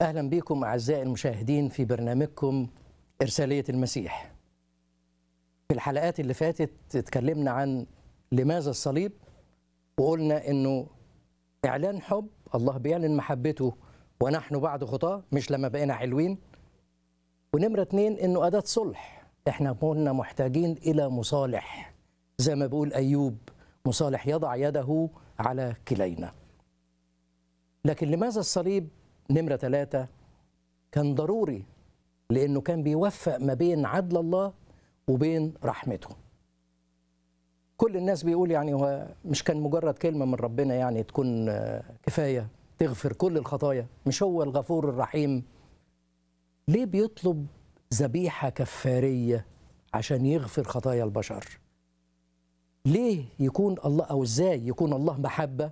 اهلا بكم اعزائي المشاهدين في برنامجكم ارساليه المسيح. في الحلقات اللي فاتت اتكلمنا عن لماذا الصليب وقلنا انه اعلان حب الله بيعلن محبته ونحن بعد خطاه مش لما بقينا حلوين. ونمره اتنين انه اداه صلح احنا كنا محتاجين الى مصالح زي ما بيقول ايوب مصالح يضع يده على كلينا. لكن لماذا الصليب نمرة ثلاثة كان ضروري لأنه كان بيوفق ما بين عدل الله وبين رحمته كل الناس بيقول يعني هو مش كان مجرد كلمة من ربنا يعني تكون كفاية تغفر كل الخطايا مش هو الغفور الرحيم ليه بيطلب ذبيحة كفارية عشان يغفر خطايا البشر ليه يكون الله أو إزاي يكون الله محبة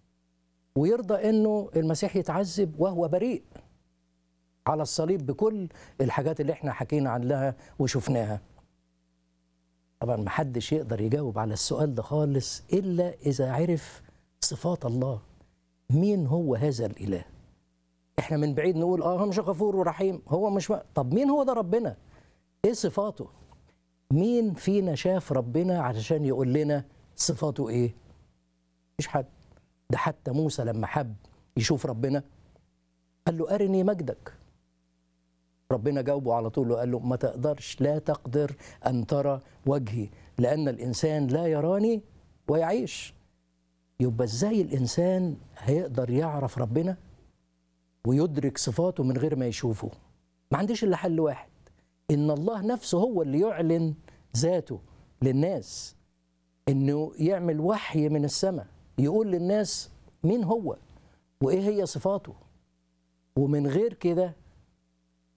ويرضى انه المسيح يتعذب وهو بريء على الصليب بكل الحاجات اللي احنا حكينا عنها وشفناها طبعا ما حدش يقدر يجاوب على السؤال ده خالص الا اذا عرف صفات الله مين هو هذا الاله احنا من بعيد نقول اه هو مش غفور ورحيم هو مش م... طب مين هو ده ربنا ايه صفاته مين فينا شاف ربنا علشان يقول لنا صفاته ايه مش حد ده حتى موسى لما حب يشوف ربنا قال له أرني مجدك ربنا جاوبه على طول وقال له ما تقدرش لا تقدر أن ترى وجهي لأن الإنسان لا يراني ويعيش يبقى إزاي الإنسان هيقدر يعرف ربنا ويدرك صفاته من غير ما يشوفه ما عنديش إلا حل واحد إن الله نفسه هو اللي يعلن ذاته للناس إنه يعمل وحي من السماء يقول للناس مين هو وايه هي صفاته ومن غير كده